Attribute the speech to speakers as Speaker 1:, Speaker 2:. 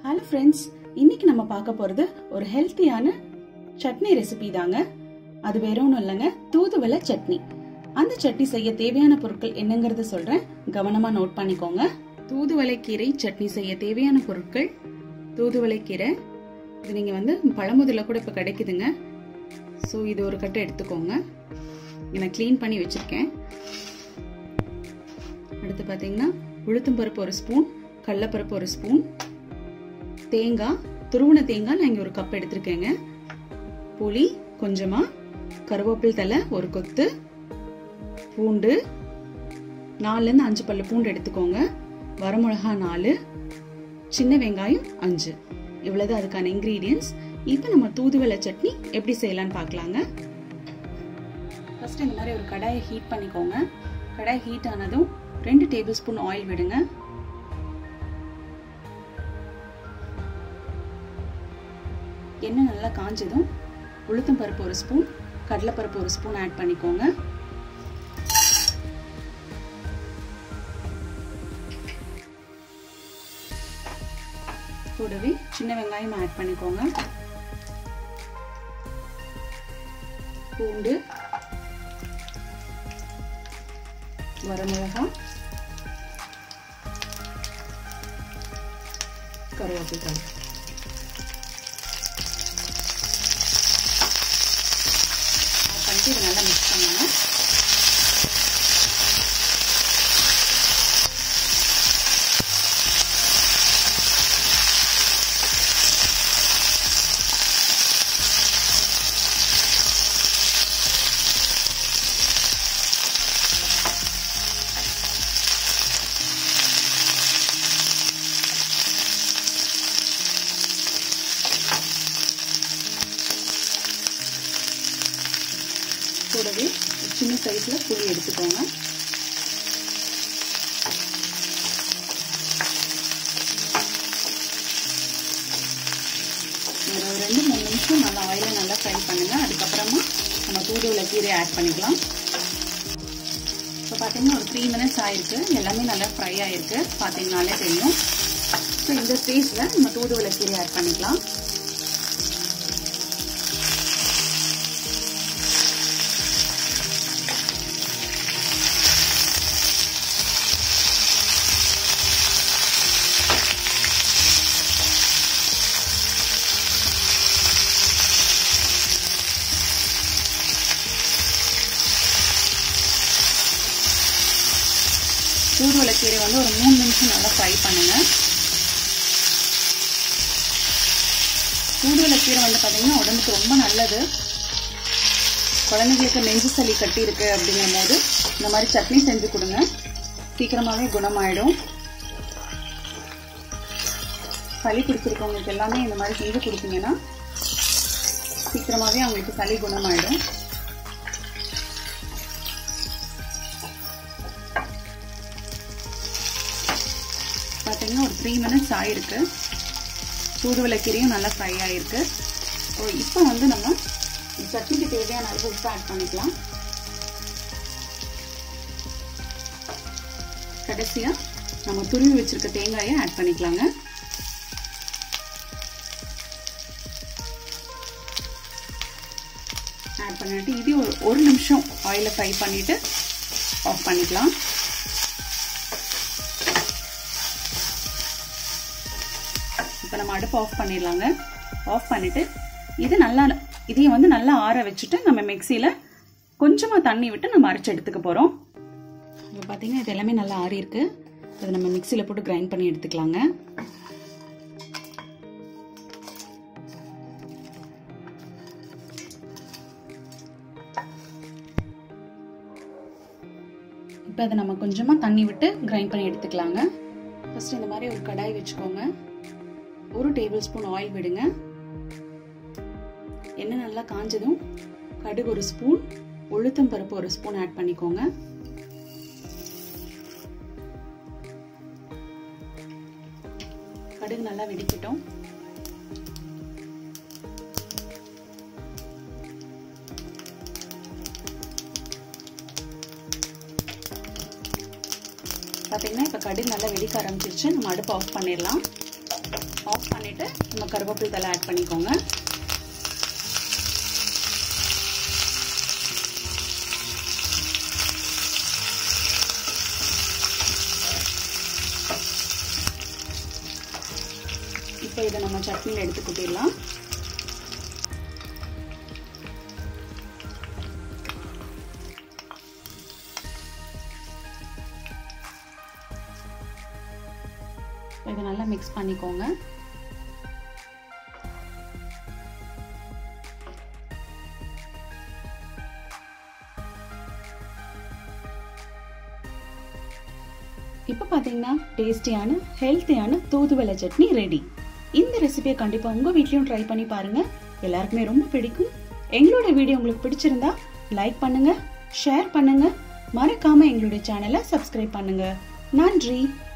Speaker 1: hello friends இன்னைக்கு நம்ம பார்க்க போறது ஒரு ஹெல்த்தியான சட்னி ரெசிபி தாங்க அது வேற ஒன்றும் இல்லைங்க தூதுவளை சட்னி அந்த சட்னி செய்ய தேவையான பொருட்கள் என்னங்கறத சொல்றேன் கவனமா நோட் பண்ணிக்கோங்க தூதுவளை கீரை சட்னி செய்ய தேவையான பொருட்கள் தூதுவளை கீரை இது நீங்க வந்து பழமுதில கூட இப்போ கிடைக்குதுங்க ஸோ இது ஒரு கட்டை எடுத்துக்கோங்க நான் க்ளீன் பண்ணி வச்சிருக்கேன் அடுத்து பார்த்தீங்கன்னா உளுத்தம்பருப்பு ஒரு ஸ்பூன் கடலப்பருப்பு ஒரு ஸ்பூன் தேங்காய் துருவன தேங்காய் நான் இங்கே ஒரு கப் எடுத்திருக்கேங்க புளி கொஞ்சமா கருவேப்பில் தலை ஒரு கொத்து பூண்டு நாலுலேருந்து அஞ்சு பல்லு பூண்டு எடுத்துக்கோங்க வரமிளகா நாலு சின்ன வெங்காயம் அஞ்சு இவ்வளவு அதுக்கான இன்க்ரீடியன்ஸ் இப்போ நம்ம தூதுவளை சட்னி எப்படி செய்யலாம்னு பார்க்கலாங்க ஃபர்ஸ்ட் இந்த மாதிரி ஒரு கடாயை ஹீட் பண்ணிக்கோங்க கடாய் ஹீட் ஆனதும் ரெண்டு டேபிள் ஸ்பூன் ஆயில் விடுங்க எண்ணெய் நல்லா காஞ்சதும் உளுத்தம் பருப்பு ஒரு ஸ்பூன் கடலைப்பருப்பு ஒரு ஸ்பூன் ஆட் பண்ணிக்கோங்க கூடவே சின்ன வெங்காயம் ஆட் பண்ணிக்கோங்க பூண்டு வரமிளகா கருவேப்பிலை பண்ணிட்டு இதை நல்லா மிக்ஸ் பண்ணுங்க கூடவே சின்ன சைஸில் புளி எடுத்துக்கோங்க ஒரு ரெண்டு மூணு நிமிஷம் நல்லா ஆயிலை நல்லா ஃப்ரை பண்ணுங்க அதுக்கப்புறமா நம்ம தூதுவளை கீரை ஆட் பண்ணிக்கலாம் இப்போ பார்த்தீங்கன்னா ஒரு த்ரீ மினிட்ஸ் ஆயிருக்கு எல்லாமே நல்லா ஃப்ரை ஆயிருக்கு பார்த்தீங்கனாலே தெரியும் ஸோ இந்த ஸ்டேஜில் நம்ம தூதுவளை கீரை ஆட் பண்ணிக்கலாம் தூதுவளை கீரை வந்து ஒரு மூணு நிமிஷம் நல்லா ஃப்ரை பண்ணுங்க தூதுவளை கீரை வந்து பார்த்தீங்கன்னா உடம்புக்கு ரொம்ப நல்லது குழந்தைங்களுக்கு நெஞ்சு சளி கட்டி இருக்கு அப்படிங்கும் போது இந்த மாதிரி சட்னி செஞ்சு கொடுங்க சீக்கிரமாகவே குணமாயிடும் சளி பிடிச்சிருக்கவங்களுக்கு எல்லாமே இந்த மாதிரி செஞ்சு கொடுத்தீங்கன்னா சீக்கிரமாகவே அவங்களுக்கு சளி குணமாயிடும் பார்த்தீங்கன்னா ஒரு த்ரீ மினிட்ஸ் ஆயிருக்கு சூடுவளை கீரையும் நல்லா ஃப்ரை ஆயிருக்கு ஸோ இப்போ வந்து நம்ம சட்னிக்கு தேவையான அளவு உப்பு ஆட் பண்ணிக்கலாம் கடைசியாக நம்ம துருவி வச்சிருக்க தேங்காயை ஆட் பண்ணிக்கலாங்க ஆட் பண்ணிட்டு இது ஒரு ஒரு நிமிஷம் ஆயிலை ஃப்ரை பண்ணிட்டு ஆஃப் பண்ணிக்கலாம் இப்போ நம்ம அடுப்பு ஆஃப் பண்ணிடலாங்க ஆஃப் பண்ணிட்டு இது நல்லா இதையும் வந்து நல்லா ஆற வச்சுட்டு நம்ம மிக்சியில் கொஞ்சமாக தண்ணி விட்டு நம்ம அரைச்சி எடுத்துக்க போகிறோம் இப்போ பார்த்தீங்கன்னா இது எல்லாமே நல்லா ஆறி இருக்கு அதை நம்ம மிக்சியில் போட்டு கிரைண்ட் பண்ணி எடுத்துக்கலாங்க இப்போ அதை நம்ம கொஞ்சமாக தண்ணி விட்டு கிரைண்ட் பண்ணி எடுத்துக்கலாங்க ஃபர்ஸ்ட் இந்த மாதிரி ஒரு கடாய் வச்சுக்கோங்க ஒரு டேபிள் ஸ்பூன் ஆயில் விடுங்க எண்ணெய் நல்லா காஞ்சதும் கடுகு ஒரு ஸ்பூன் உளுத்தம் பருப்பு ஒரு ஸ்பூன் ஆட் பண்ணிக்கோங்க கடுகு நல்லா வெடிக்கட்டும் பார்த்தீங்கன்னா இப்போ கடுகு நல்லா வெடிக்க ஆரம்பிச்சிருச்சு நம்ம அடுப்பு ஆஃப் பண்ணிடலாம் ஆஃப் பண்ணிட்டு பண்ணிட்டு நம்ம கருவேப்பிலை தலை ஆட் பண்ணிக்கோங்க இப்போ இதை நம்ம சட்னியில் எடுத்து கொட்டிடலாம் இதை நல்லா மிக்ஸ் பண்ணிக்கோங்க இப்போ பார்த்தீங்கன்னா டேஸ்டியான ஹெல்த்தியான தூதுவளை சட்னி ரெடி இந்த ரெசிபியை கண்டிப்பாக உங்கள் வீட்லேயும் ட்ரை பண்ணி பாருங்க எல்லாருக்குமே ரொம்ப பிடிக்கும் எங்களோட வீடியோ உங்களுக்கு பிடிச்சிருந்தா லைக் பண்ணுங்க ஷேர் பண்ணுங்க மறக்காம எங்களுடைய சேனலை சப்ஸ்கிரைப் பண்ணுங்க நன்றி